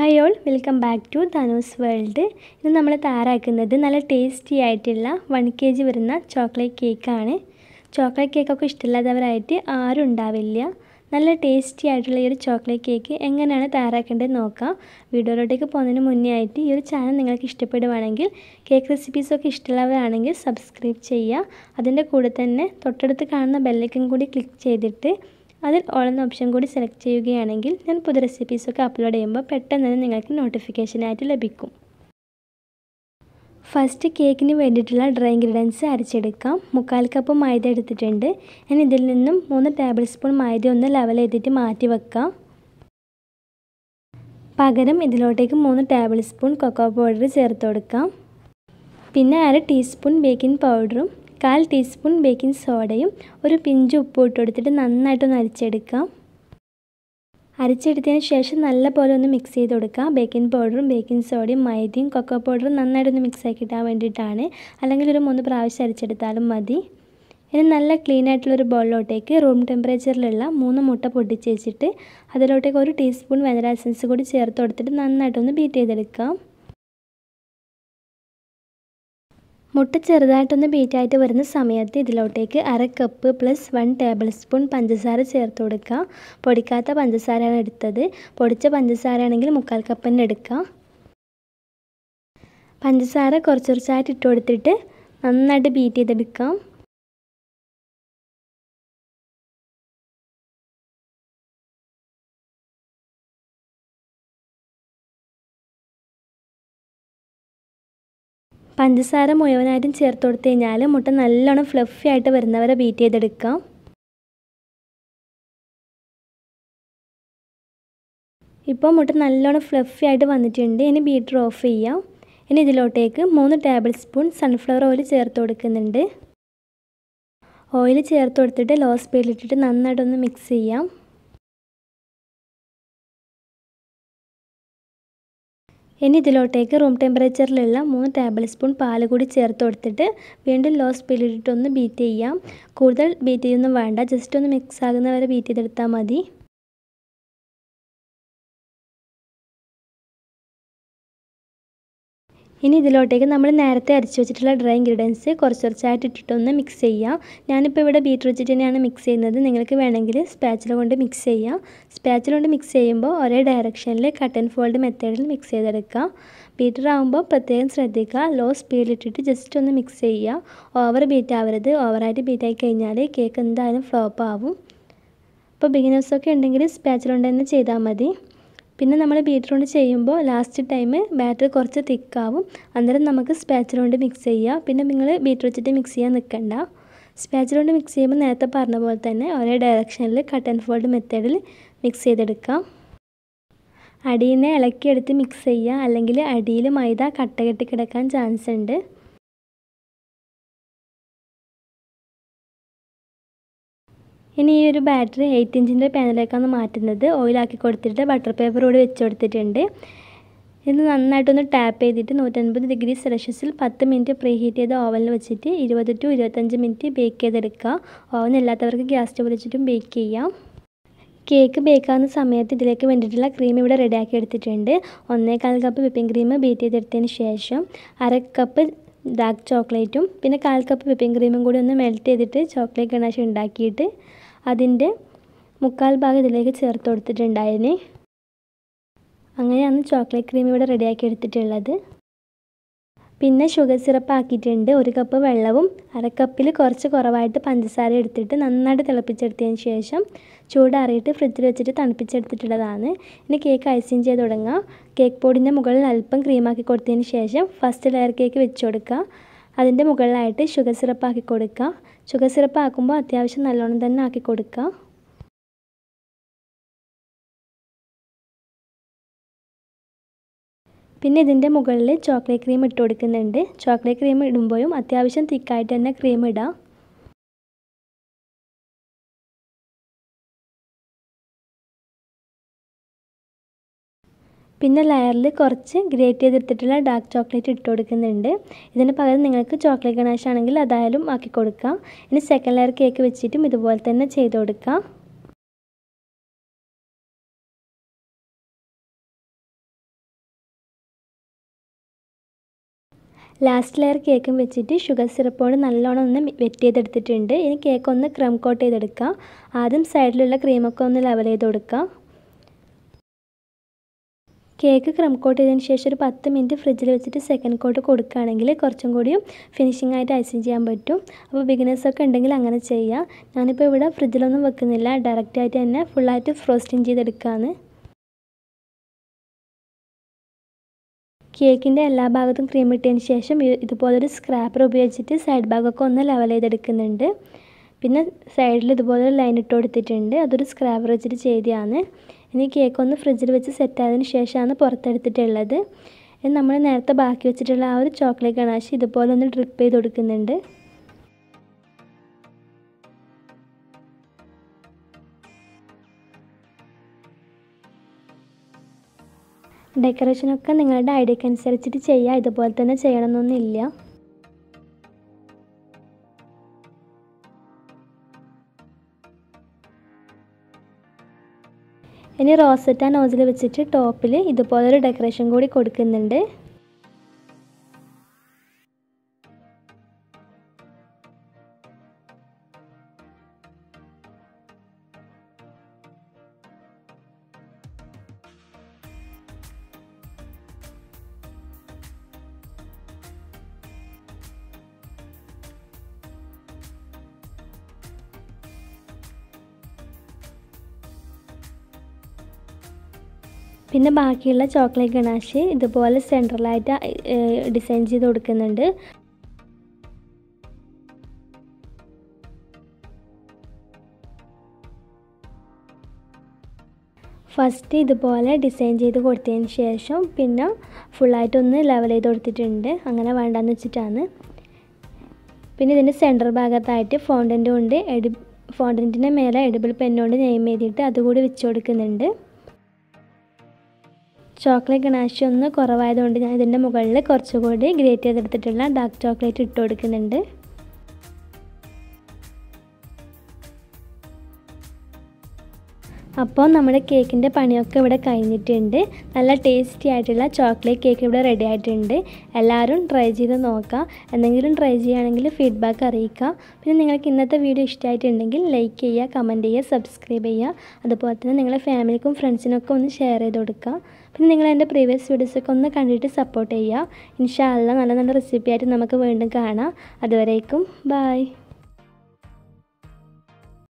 hi all welcome back to Dhanu's world ഇത് നമ്മൾ തയ്യാറാക്കുന്നത് നല്ല ടേസ്റ്റി ആയിട്ടുള്ള വൺ കെ ജി വരുന്ന ചോക്ലേറ്റ് കേക്കാണ് ചോക്ലേറ്റ് കേക്കൊക്കെ ഇഷ്ടമില്ലാത്തവരായിട്ട് ആരും ഉണ്ടാവില്ല നല്ല ടേസ്റ്റി ആയിട്ടുള്ള ഈ ഒരു ചോക്ലേറ്റ് കേക്ക് എങ്ങനെയാണ് തയ്യാറാക്കേണ്ടത് നോക്കാം വീഡിയോയിലോട്ടേക്ക് പോകുന്നതിന് മുന്നേ ആയിട്ട് ഈ ഒരു ചാനൽ നിങ്ങൾക്ക് ഇഷ്ടപ്പെടുവാണെങ്കിൽ കേക്ക് റെസിപ്പീസൊക്കെ ഇഷ്ടമുള്ളവരാണെങ്കിൽ സബ്സ്ക്രൈബ് ചെയ്യുക അതിൻ്റെ കൂടെ തന്നെ തൊട്ടടുത്ത് കാണുന്ന ബെല്ലൈക്കൻ കൂടി ക്ലിക്ക് ചെയ്തിട്ട് അതിൽ ഓൾ എന്ന ഓപ്ഷൻ കൂടി സെലക്ട് ചെയ്യുകയാണെങ്കിൽ ഞാൻ പുതിയ റെസിപ്പീസൊക്കെ അപ്ലോഡ് ചെയ്യുമ്പോൾ പെട്ടെന്ന് തന്നെ നിങ്ങൾക്ക് നോട്ടിഫിക്കേഷനായിട്ട് ലഭിക്കും ഫസ്റ്റ് കേക്കിന് വേണ്ടിയിട്ടുള്ള ഡ്രൈ ഇൻഗ്രീഡിയൻസ് അരച്ചെടുക്കാം മുക്കാൽ കപ്പ് മൈദ എടുത്തിട്ടുണ്ട് ഞാൻ ഇതിൽ നിന്നും മൂന്ന് ടേബിൾ സ്പൂൺ മൈദ ഒന്ന് ലെവൽ ചെയ്തിട്ട് മാറ്റി വെക്കാം പകരം ഇതിലോട്ടേക്ക് മൂന്ന് ടേബിൾ സ്പൂൺ കൊക്കോ പൗഡർ ചേർത്ത് കൊടുക്കാം പിന്നെ അര ടീസ്പൂൺ ബേക്കിംഗ് പൗഡറും കാൽ ടീസ്പൂൺ ബേക്കിംഗ് സോഡയും ഒരു പിഞ്ച് ഉപ്പ് ഇട്ട് കൊടുത്തിട്ട് നന്നായിട്ടൊന്ന് അരിച്ചെടുക്കാം അരിച്ചെടുത്തതിന് ശേഷം നല്ല പോലെ ഒന്ന് മിക്സ് ചെയ്ത് കൊടുക്കുക ബേക്കിംഗ് പൗഡറും ബേക്കിംഗ് സോഡയും മൈദയും കൊക്കോ പൗഡറും നന്നായിട്ടൊന്ന് മിക്സ് ആക്കി ഇടാൻ വേണ്ടിയിട്ടാണ് അല്ലെങ്കിൽ ഒരു മൂന്ന് പ്രാവശ്യം അരിച്ചെടുത്താലും മതി ഇനി നല്ല ക്ലീൻ ആയിട്ടുള്ളൊരു ബൗളിലോട്ടേക്ക് റൂം ടെമ്പറേച്ചറിലുള്ള മൂന്ന് മുട്ട പൊട്ടിച്ച് വെച്ചിട്ട് അതിലോട്ടേക്ക് ഒരു ടീസ്പൂൺ വെനല എസൻസ് കൂടി ചേർത്ത് കൊടുത്തിട്ട് നന്നായിട്ടൊന്ന് ബീറ്റ് ചെയ്തെടുക്കാം മുട്ട ചെറുതായിട്ടൊന്ന് ബീറ്റായിട്ട് വരുന്ന സമയത്ത് ഇതിലോട്ടേക്ക് അര cup plus one tablespoon പഞ്ചസാര ചേർത്ത് കൊടുക്കുക പൊടിക്കാത്ത പഞ്ചസാരയാണ് എടുത്തത് പൊടിച്ച പഞ്ചസാരയാണെങ്കിൽ മുക്കാൽ കപ്പ് തന്നെ എടുക്കുക പഞ്ചസാര കുറച്ച് കുറച്ചായിട്ട് ഇട്ട് കൊടുത്തിട്ട് നന്നായിട്ട് ബീറ്റ് ചെയ്തെടുക്കാം പഞ്ചസാര മുഴുവനായിട്ടും ചേർത്ത് കൊടുത്തു കഴിഞ്ഞാൽ മുട്ട നല്ലോണം ഫ്ലഫി ആയിട്ട് വരുന്നവരെ ബീറ്റ് ചെയ്തെടുക്കാം ഇപ്പോൾ മുട്ട നല്ലോണം ഫ്ലഫി ആയിട്ട് വന്നിട്ടുണ്ട് ഇനി ബീറ്റർ ഓഫ് ചെയ്യാം ഇനി ഇതിലോട്ടേക്ക് മൂന്ന് ടേബിൾ സ്പൂൺ സൺഫ്ലവർ ഓയിൽ ചേർത്ത് കൊടുക്കുന്നുണ്ട് ഓയിൽ ചേർത്ത് കൊടുത്തിട്ട് ലോ സ്പീഡിലിട്ടിട്ട് നന്നായിട്ടൊന്ന് മിക്സ് ചെയ്യാം ഇനി ഇതിലോട്ടേക്ക് റൂം ടെമ്പറേച്ചറിലുള്ള മൂന്ന് ടേബിൾ സ്പൂൺ പാൽ കൂടി ചേർത്ത് കൊടുത്തിട്ട് വീണ്ടും ലോ സ്പീഡിലിട്ട് ഒന്ന് ബീറ്റ് ചെയ്യാം കൂടുതൽ ബീറ്റ് ചെയ്യൊന്നും വേണ്ട ജസ്റ്റ് ഒന്ന് മിക്സ് ആകുന്ന വരെ ബീറ്റ് ചെയ്തെടുത്താൽ മതി ഇനി ഇതിലോട്ടേക്ക് നമ്മൾ നേരത്തെ അരച്ച് വെച്ചിട്ടുള്ള ഡ്രൈ ഇൻഗ്രീഡിയൻസ് കുറച്ച് കുറച്ചായിട്ട് ഇട്ടിട്ടൊന്ന് മിക്സ് ചെയ്യാം ഞാനിപ്പോൾ ഇവിടെ ബീറ്റ് വെച്ചിട്ട് തന്നെയാണ് മിക്സ് ചെയ്യുന്നത് നിങ്ങൾക്ക് വേണമെങ്കിൽ സ്പാച്ചില കൊണ്ട് മിക്സ് ചെയ്യാം സ്പാച്ചില കൊണ്ട് മിക്സ് ചെയ്യുമ്പോൾ ഒരേ ഡയറക്ഷനിൽ കട്ട് ആൻഡ് ഫോൾഡ് മെത്തേഡിൽ മിക്സ് ചെയ്തെടുക്കുക ബീറ്റർ ആകുമ്പോൾ പ്രത്യേകം ശ്രദ്ധിക്കുക ലോ സ്പീഡിലിട്ടിട്ട് ജസ്റ്റ് ഒന്ന് മിക്സ് ചെയ്യുക ഓവർ ബീറ്റ് ആവരുത് ഓവറായിട്ട് ബീറ്റ് ആയി കഴിഞ്ഞാൽ കേക്ക് എന്തായാലും ഫ്ലോപ്പ് ആവും അപ്പോൾ ബിഗിനേഴ്സൊക്കെ ഉണ്ടെങ്കിൽ സ്പാച്ചില കൊണ്ട് തന്നെ ചെയ്താൽ മതി പിന്നെ നമ്മൾ ബീറ്റർ കൊണ്ട് ചെയ്യുമ്പോൾ ലാസ്റ്റ് ടൈം ബാറ്റർ കുറച്ച് തിക്കാവും അന്നേരം നമുക്ക് സ്പാച്ചിൽ കൊണ്ട് മിക്സ് ചെയ്യുക പിന്നെ നിങ്ങൾ ബീറ്റർ വെച്ചിട്ട് മിക്സ് ചെയ്യാൻ നിൽക്കണ്ട സ്പാച്ചിൽ കൊണ്ട് മിക്സ് ചെയ്യുമ്പോൾ നേരത്തെ പറഞ്ഞ പോലെ തന്നെ ഒരേ ഡയറക്ഷനിൽ കട്ട് ആൻഡ് ഫോൾഡ് മെത്തേഡിൽ മിക്സ് ചെയ്തെടുക്കാം അടിയിനെ ഇളക്കിയെടുത്ത് മിക്സ് ചെയ്യുക അല്ലെങ്കിൽ അടിയിൽ മൈദ കട്ട കെട്ടി കിടക്കാൻ ചാൻസ് ഉണ്ട് ഇനി ഈ ഒരു ബാറ്ററി എയ്റ്റ് ഇഞ്ചിൻ്റെ പാനിലേക്കാണ് മാറ്റുന്നത് ഓയിലാക്കി കൊടുത്തിട്ട് ബട്ടർ പേപ്പർ കൂടി വെച്ച് കൊടുത്തിട്ടുണ്ട് ഇത് നന്നായിട്ടൊന്ന് ടാപ്പ് ചെയ്തിട്ട് നൂറ്റൻപത് ഡിഗ്രി സെൽഷ്യസിൽ പത്ത് മിനിറ്റ് പ്രീ ഹീറ്റ് ചെയ്ത ഓവനിൽ വെച്ചിട്ട് ഇരുപത് ടു ഇരുപത്തഞ്ച് മിനിറ്റ് ബേക്ക് ചെയ്തെടുക്കുക ഓവൻ ഇല്ലാത്തവർക്ക് ഗ്യാസ് സ്റ്റവ് വെച്ചിട്ടും ബേക്ക് ചെയ്യാം കേക്ക് ബേക്കാവുന്ന സമയത്ത് ഇതിലേക്ക് വേണ്ടിയിട്ടുള്ള ക്രീം ഇവിടെ റെഡിയാക്കി എടുത്തിട്ടുണ്ട് ഒന്നേകാൽ കപ്പ് വിപ്പിംഗ് ക്രീം ബീറ്റ് ചെയ്തെടുത്തതിന് ശേഷം അര കപ്പ് ഡാർക്ക് ചോക്ലേറ്റും പിന്നെ കാൽ കപ്പ് വിപ്പിംഗ് ക്രീമും കൂടി ഒന്ന് മെൽറ്റ് ചെയ്തിട്ട് ചോക്ലേറ്റ് ഗണാശ ഉണ്ടാക്കിയിട്ട് അതിൻ്റെ മുക്കാൽ ഭാഗം ഇതിലേക്ക് ചേർത്ത് കൊടുത്തിട്ടുണ്ടായിരുന്നു അങ്ങനെയാണ് ചോക്ലേറ്റ് ക്രീം ഇവിടെ റെഡിയാക്കി എടുത്തിട്ടുള്ളത് പിന്നെ ഷുഗർ സിറപ്പ് ആക്കിയിട്ടുണ്ട് ഒരു കപ്പ് വെള്ളവും അര കപ്പിൽ കുറച്ച് കുറവായിട്ട് പഞ്ചസാര എടുത്തിട്ട് നന്നായിട്ട് തിളപ്പിച്ചെടുത്തതിന് ശേഷം ചൂടാറിയിട്ട് ഫ്രിഡ്ജിൽ വെച്ചിട്ട് തണുപ്പിച്ചെടുത്തിട്ടുള്ളതാണ് ഇനി കേക്ക് ഐസിങ് ചെയ്ത് തുടങ്ങുക കേക്ക് ബോർഡിൻ്റെ മുകളിൽ അല്പം ക്രീമാക്കി കൊടുത്തതിന് ശേഷം ഫസ്റ്റ് ലെയർ കേക്ക് വെച്ച് കൊടുക്കുക അതിൻ്റെ മുകളിലായിട്ട് ഷുഗർ സിറപ്പ് ആക്കി കൊടുക്കുക ഷുഗർ സിറപ്പ് ആക്കുമ്പോൾ അത്യാവശ്യം നല്ലോണം തന്നെ ആക്കി കൊടുക്കുക പിന്നെ ഇതിൻ്റെ മുകളിൽ ചോക്ലേറ്റ് ക്രീം ഇട്ട് കൊടുക്കുന്നുണ്ട് ചോക്ലേറ്റ് ക്രീം ഇടുമ്പോഴും അത്യാവശ്യം തിക്കായിട്ട് തന്നെ ക്രീം ഇടാം പിന്നെ ലെയറിൽ കുറച്ച് ഗ്രേറ്റ് ചെയ്തെടുത്തിട്ടുള്ള ഡാർക്ക് ചോക്ലേറ്റ് ഇട്ട് കൊടുക്കുന്നുണ്ട് ഇതിന് പകരം നിങ്ങൾക്ക് ചോക്ലേറ്റ് ഗണേഷ് ആണെങ്കിൽ അതായാലും ആക്കി കൊടുക്കാം ഇനി സെക്കൻഡ് ലെയർ കേക്ക് വെച്ചിട്ടും ഇതുപോലെ തന്നെ ചെയ്ത് കൊടുക്കാം ലാസ്റ്റ് ലെയർ കേക്കും വെച്ചിട്ട് ഷുഗർ സിറപ്പോട് നല്ലോണം ഒന്ന് വെറ്റ് ചെയ്തെടുത്തിട്ടുണ്ട് ഇനി കേക്ക് ഒന്ന് ക്രം കോട്ട് ചെയ്തെടുക്കാം ആദ്യം സൈഡിലുള്ള ക്രീമൊക്കെ ഒന്ന് ലെവൽ ചെയ്ത് കൊടുക്കാം കേക്ക് ക്രം കോട്ട് ചെയ്തതിന് ശേഷം ഒരു പത്ത് മിനിറ്റ് ഫ്രിഡ്ജിൽ വെച്ചിട്ട് സെക്കൻഡ് കോട്ട് കൊടുക്കുകയാണെങ്കിൽ കുറച്ചും കൂടിയും ഫിനിഷിംഗ് ആയിട്ട് ഐസിങ് ചെയ്യാൻ പറ്റും അപ്പോൾ ബിഗിനേഴ്സൊക്കെ ഉണ്ടെങ്കിൽ അങ്ങനെ ചെയ്യാം ഞാനിപ്പോൾ ഇവിടെ ഫ്രിഡ്ജിലൊന്നും വെക്കുന്നില്ല ഡയറക്റ്റായിട്ട് തന്നെ ഫുള്ളായിട്ട് ഫ്രോസ്റ്റിങ് ചെയ്തെടുക്കുകയാണ് കേക്കിൻ്റെ എല്ലാ ഭാഗത്തും ക്രീം ഇട്ടതിന് ശേഷം ഇതുപോലൊരു സ്ക്രാപ്പർ ഉപയോഗിച്ചിട്ട് സൈഡ് ഭാഗമൊക്കെ ഒന്ന് ലെവൽ ചെയ്തെടുക്കുന്നുണ്ട് പിന്നെ സൈഡിൽ ഇതുപോലെ ലൈൻ ഇട്ട് കൊടുത്തിട്ടുണ്ട് അതൊരു സ്ക്രാപ്പർ വെച്ചിട്ട് ചെയ്തതാണ് ഇനി കേക്ക് ഒന്ന് ഫ്രിഡ്ജിൽ വെച്ച് സെറ്റ് ആയതിനു ശേഷമാണ് പുറത്തെടുത്തിട്ടുള്ളത് ഇനി നമ്മൾ നേരത്തെ ബാക്കി വെച്ചിട്ടുള്ള ആ ഒരു ചോക്ലേറ്റ് ഗണാശ് ഇതുപോലെ ഒന്ന് ഡ്രിപ്പ് ചെയ്ത് കൊടുക്കുന്നുണ്ട് ഡെക്കറേഷനൊക്കെ നിങ്ങളുടെ ഐഡിയക്ക് അനുസരിച്ചിട്ട് ചെയ്യുക ഇതുപോലെ തന്നെ ചെയ്യണമെന്നൊന്നുമില്ല ഇനി റോസറ്റ നോസിൽ വെച്ചിട്ട് ടോപ്പിൽ ഇതുപോലൊരു ഡെക്കറേഷൻ കൂടി കൊടുക്കുന്നുണ്ട് പിന്നെ ബാക്കിയുള്ള ചോക്ലേറ്റ് ഗണാഷ് ഇതുപോലെ സെൻട്രലായിട്ട് ഡിസൈൻ ചെയ്ത് കൊടുക്കുന്നുണ്ട് ഫസ്റ്റ് ഇതുപോലെ ഡിസൈൻ ചെയ്ത് കൊടുത്തതിന് ശേഷം പിന്നെ ഫുള്ളായിട്ടൊന്ന് ലെവൽ ചെയ്ത് കൊടുത്തിട്ടുണ്ട് അങ്ങനെ വേണ്ടെന്ന് വെച്ചിട്ടാണ് പിന്നെ ഇതിൻ്റെ സെൻറ്റർ ഭാഗത്തായിട്ട് ഫോണ്ടൻ്റ് കൊണ്ട് എഡി ഫോണ്ടൻറ്റിൻ്റെ മേലെ എഡിബിൾ പെന്നുകൊണ്ട് നെയിം എഴുതിയിട്ട് അതുകൂടി വെച്ച് കൊടുക്കുന്നുണ്ട് ചോക്ലേറ്റ് ഗണാശ് ഒന്ന് കുറവായതുകൊണ്ട് ഞാൻ ഇതിൻ്റെ മുകളിൽ കുറച്ചുകൂടി ഗ്രേറ്റ് ചെയ്തെടുത്തിട്ടുള്ള ഡാർക്ക് ചോക്ലേറ്റ് ഇട്ട് കൊടുക്കുന്നുണ്ട് അപ്പോൾ നമ്മുടെ കേക്കിൻ്റെ പണിയൊക്കെ ഇവിടെ കഴിഞ്ഞിട്ടുണ്ട് നല്ല ടേസ്റ്റി ആയിട്ടുള്ള ചോക്ലേറ്റ് കേക്ക് ഇവിടെ റെഡി ആയിട്ടുണ്ട് എല്ലാവരും ട്രൈ ചെയ്ത് നോക്കാം എന്തെങ്കിലും ട്രൈ ചെയ്യുകയാണെങ്കിൽ ഫീഡ്ബാക്ക് അറിയിക്കുക പിന്നെ നിങ്ങൾക്ക് ഇന്നത്തെ വീഡിയോ ഇഷ്ടമായിട്ടുണ്ടെങ്കിൽ ലൈക്ക് ചെയ്യുക കമൻറ്റ് ചെയ്യുക സബ്സ്ക്രൈബ് ചെയ്യുക അതുപോലെ തന്നെ നിങ്ങളുടെ ഫാമിലിക്കും ഫ്രണ്ട്സിനൊക്കെ ഒന്ന് ഷെയർ ചെയ്ത് കൊടുക്കുക പിന്നെ നിങ്ങൾ എൻ്റെ പ്രീവിയസ് വീഡിയോസൊക്കെ ഒന്ന് കണ്ടിട്ട് സപ്പോർട്ട് ചെയ്യുക ഇൻഷാല്ല നല്ല നല്ല റെസിപ്പി ആയിട്ട് നമുക്ക് വീണ്ടും കാണാം അതുവരേക്കും ബായ്